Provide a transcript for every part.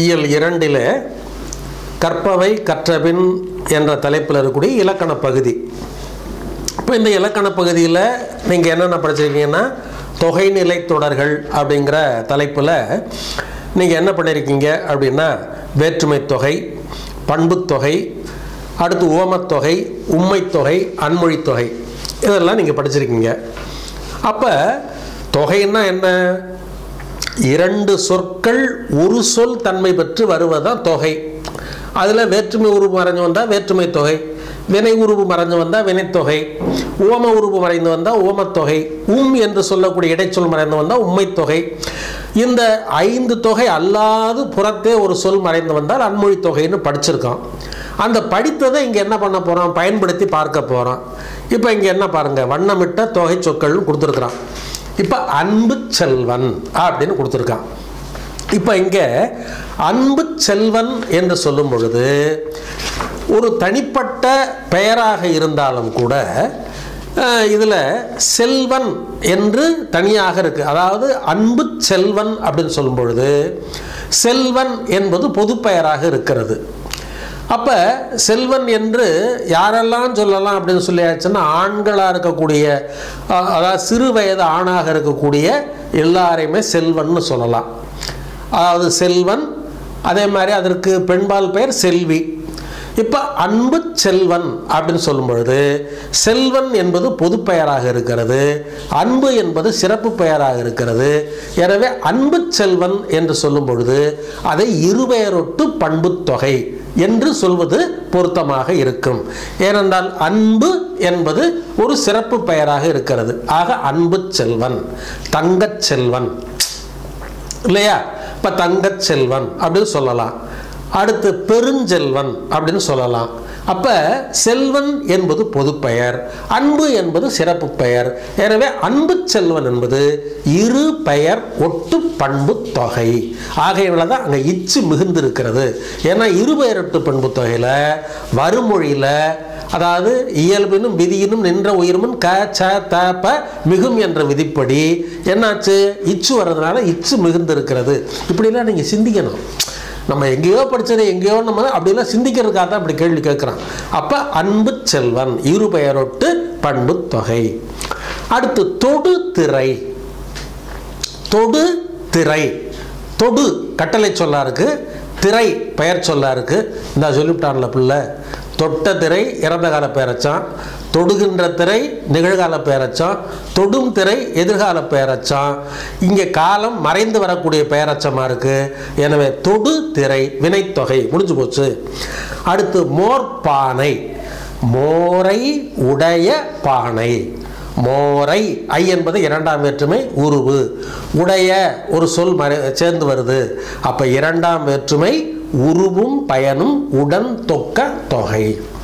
இயல் இரண்டில் கற்பவை கற்றபின் என்ற தலைப்பில் இருக்கக்கூடிய இலக்கண பகுதி இப்போ இந்த இலக்கண பகுதியில் நீங்கள் என்னென்ன படிச்சிருக்கீங்கன்னா தொகைநிலை தொடர்கள் அப்படிங்கிற தலைப்பில் நீங்கள் என்ன பண்ணியிருக்கீங்க அப்படின்னா வேற்றுமை தொகை பண்புத்தொகை அடுத்து ஓமத்தொகை உம்மைத்தொகை அன்மொழித்தொகை இதெல்லாம் நீங்கள் படிச்சிருக்கீங்க அப்போ தொகைன்னா என்ன இரண்டு சொற்கள் ஒரு சொல் தன்மை பெற்று வருவதுதான் தொகை அதில் வேற்றுமை உருவு மறைஞ்சு வந்தால் வேற்றுமை தொகை வினை உருவு மறைஞ்சு வந்தால் வினைத்தொகை ஓம உருவு மறைந்து வந்தால் ஓமத்தொகை உம் என்று சொல்லக்கூடிய இடைச்சொல் மறைந்து வந்தால் உம்மைத்தொகை இந்த ஐந்து தொகை அல்லாது புறத்தே ஒரு சொல் மறைந்து வந்தால் அன்மொழி தொகைன்னு படிச்சிருக்கோம் அந்த படித்ததை இங்கே என்ன பண்ண போகிறோம் பயன்படுத்தி பார்க்க போகிறோம் இப்போ இங்கே என்ன பாருங்கள் வண்ணமிட்ட தொகை சொற்கள்னு கொடுத்துருக்குறான் இப்போ அன்பு செல்வன் அப்படின்னு கொடுத்துருக்கான் இப்போ இங்கே அன்பு செல்வன் என்று சொல்லும் பொழுது ஒரு தனிப்பட்ட பெயராக இருந்தாலும் கூட இதில் செல்வன் என்று தனியாக இருக்கு அதாவது அன்பு செல்வன் அப்படின்னு சொல்லும் பொழுது செல்வன் என்பது பொது பெயராக இருக்கிறது அப்போ செல்வன் என்று யாரெல்லாம் சொல்லலாம் அப்படின்னு சொல்லியாச்சுன்னா ஆண்களாக இருக்கக்கூடிய அஹ், அதாவது சிறு வயது ஆணாக இருக்கக்கூடிய எல்லாரையுமே செல்வன்னு சொல்லலாம் அதாவது செல்வன் அதே மாதிரி அதற்கு பெண்பால் பெயர் செல்வி இப்போ அன்பு செல்வன் அப்படின்னு சொல்லும் பொழுது செல்வன் என்பது பொது பெயராக இருக்கிறது அன்பு என்பது சிறப்பு பெயராக இருக்கிறது எனவே அன்பு செல்வன் என்று சொல்லும் பொழுது அதை இருபெயரொட்டு பண்பு தொகை என்று சொல்வது பொருத்தமாக இருக்கும் ஏனென்றால் அன்பு என்பது ஒரு சிறப்பு பெயராக இருக்கிறது ஆக அன்பு செல்வன் தங்கச் செல்வன் இல்லையா இப்போ தங்கச் செல்வன் அப்படின்னு சொல்லலாம் அடுத்து பெருஞ்செல்வன் அப்படின்னு சொல்லலாம் அப்போ செல்வன் என்பது பொதுப்பெயர் அன்பு என்பது சிறப்பு பெயர் எனவே அன்பு செல்வன் என்பது இரு பெயர் ஒட்டு பண்பு தொகை ஆகையினால தான் அங்கே இச்சு மிகுந்திருக்கிறது ஏன்னா இரு பெயரொட்டு பண்பு தொகையில் வருமொழியில் அதாவது இயல்பினும் விதியினும் நின்ற உயிர்முன் க ச த ப மிகும் என்ற விதிப்படி என்னாச்சு இச்சு வர்றதுனால இச்சு மிகுந்திருக்கிறது இப்படிலாம் நீங்கள் சிந்திக்கணும் நம்ம எங்கேயோ படிச்சதை எங்கேயோ நம்ம அப்படிலாம் சிந்திக்கிறதுக்காக தான் அப்படி கேள்வி கேட்குறான் அப்போ அன்பு செல்வன் இரு பெயரொட்டு பண்பு தொகை அடுத்து தொடு திரை தொடு திரை தொடு கட்டளை சொல்லா இருக்கு திரை பெயர் சொல்லா இருக்கு இந்த சொல்லிவிட்டான்ல பிள்ளை தொட்ட திரை இறந்த கால பெயரச்சான் தொடுகின்ற திரை நிகழ்கால பெயரச்சான் தொடும் திரை எதிர்கால பெயரச்சான் இங்கே காலம் மறைந்து வரக்கூடிய பெயரச்சமாக இருக்கு எனவே தொடு திரை வினைத்தொகை முடிஞ்சு போச்சு அடுத்து மோர்பானை மோரை உடைய பானை மோரை ஐ என்பது இரண்டாம் வேற்றுமை உருவு உடைய ஒரு சொல் மறை சேர்ந்து வருது அப்ப இரண்டாம் வேற்றுமை உருவும் பயனும் உடன் தொக்க தொகை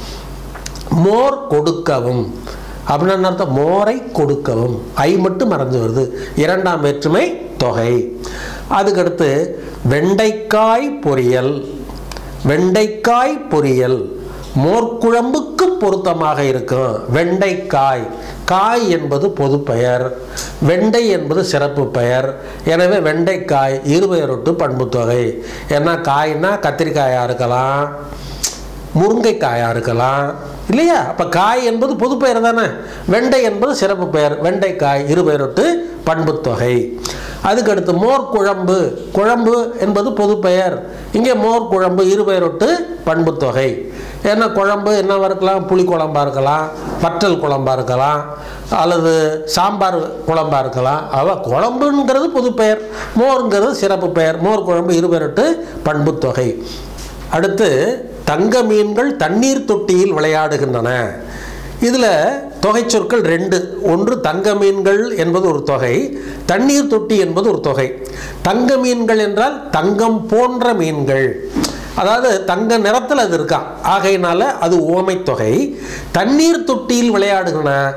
மோர் கொடுக்கவும் அப்படின்னு என்ன அர்த்தம் மோரை கொடுக்கவும் ஐ மட்டும் மறைஞ்சு வருது இரண்டாம் வேற்றுமை தொகை அதுக்கடுத்து வெண்டைக்காய் பொரியல் வெண்டைக்காய் பொரியல் மோர்க்குழம்புக்கு பொருத்தமாக இருக்கும் வெண்டைக்காய் காய் என்பது பொது பெயர் வெண்டை என்பது சிறப்பு பெயர் எனவே வெண்டைக்காய் இருபெயரொட்டு பண்புத்தொகை ஏன்னா காய்னா கத்திரிக்காயாக இருக்கலாம் முருங்கைக்காயாக இருக்கலாம் இல்லையா அப்போ காய் என்பது பொது பெயர் தானே வெண்டை என்பது சிறப்பு பெயர் வெண்டைக்காய் இருபெயரொட்டு பண்புத்தொகை அதுக்கடுத்து மோர் குழம்பு குழம்பு என்பது பொது பெயர் இங்கே மோர் குழம்பு இருபெயரொட்டு பண்புத்தொகை ஏன்னா குழம்பு என்னவா இருக்கலாம் புளி குழம்பா இருக்கலாம் வற்றல் குழம்பா இருக்கலாம் அல்லது சாம்பார் குழம்பா இருக்கலாம் அவ குழம்புங்கிறது பொது பெயர் மோருங்கிறது சிறப்பு பெயர் மோர் குழம்பு இருபெயரொட்டு பண்புத்தொகை அடுத்து தங்க மீன்கள் தண்ணீர் தொட்டியில் விளையாடுகின்றன இதில் தொகை சொற்கள் ரெண்டு ஒன்று தங்க மீன்கள் என்பது ஒரு தொகை தண்ணீர் தொட்டி என்பது ஒரு தொகை தங்க மீன்கள் என்றால் தங்கம் போன்ற மீன்கள் அதாவது தங்க நிறத்தில் அது இருக்கான் ஆகையினால அது ஓமை தொகை தண்ணீர் தொட்டியில் விளையாடுகின்றன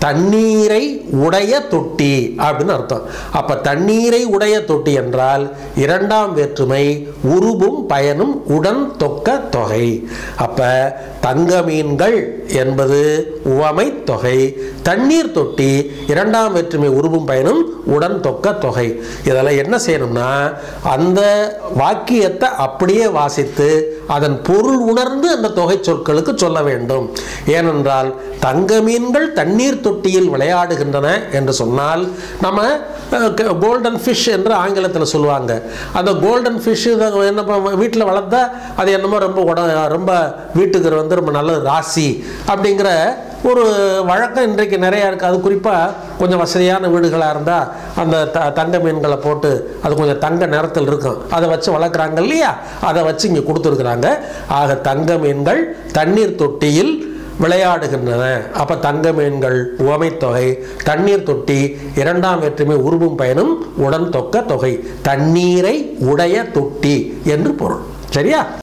தண்ணீரை உடைய தொட்டி அப்படின்னு அர்த்தம் அப்ப தண்ணீரை உடைய தொட்டி என்றால் இரண்டாம் வேற்றுமை உருவும் பயனும் உடன் தொக்க தொகை அப்ப தங்க மீன்கள் என்பது உவமை தொகை தண்ணீர் தொட்டி இரண்டாம் வேற்றுமை உருவும் பயனும் உடன் தொக்க தொகை இதெல்லாம் என்ன செய்யணும்னா அந்த வாக்கியத்தை அப்படியே வாசித்து அதன் பொருள் உணர்ந்து அந்த தொகை சொற்களுக்கு சொல்ல வேண்டும் ஏனென்றால் தங்க மீன்கள் தண்ணீர் தொட்டியில் விளையாடுகின்றன என்று சொன்னால் நம்ம கோல்டன் ஃபிஷ் என்று ஆங்கிலத்தில் சொல்லுவாங்க அந்த கோல்டன் ஃபிஷ் என்ன வீட்டில் வளர்த்தா அது என்னமோ ரொம்ப உட ரொம்ப வீட்டுக்கு வந்து ரொம்ப நல்லது ராசி அப்படிங்கிற ஒரு வழக்கம் இன்றைக்கு நிறையா இருக்குது அது குறிப்பாக கொஞ்சம் வசதியான வீடுகளாக இருந்தால் அந்த த தங்க மீன்களை போட்டு அது கொஞ்சம் தங்க நிறத்தில் இருக்கும் அதை வச்சு வளர்க்குறாங்க இல்லையா அதை வச்சு இங்கே கொடுத்துருக்குறாங்க ஆக தங்க மீன்கள் தண்ணீர் தொட்டியில் விளையாடுகின்றன அப்ப தங்க மீன்கள் உவமைத்தொகை தண்ணீர் தொட்டி இரண்டாம் வேற்றுமை உருவும் பயனும் உடன் தொக்க தொகை தண்ணீரை உடைய தொட்டி என்று பொருள் சரியா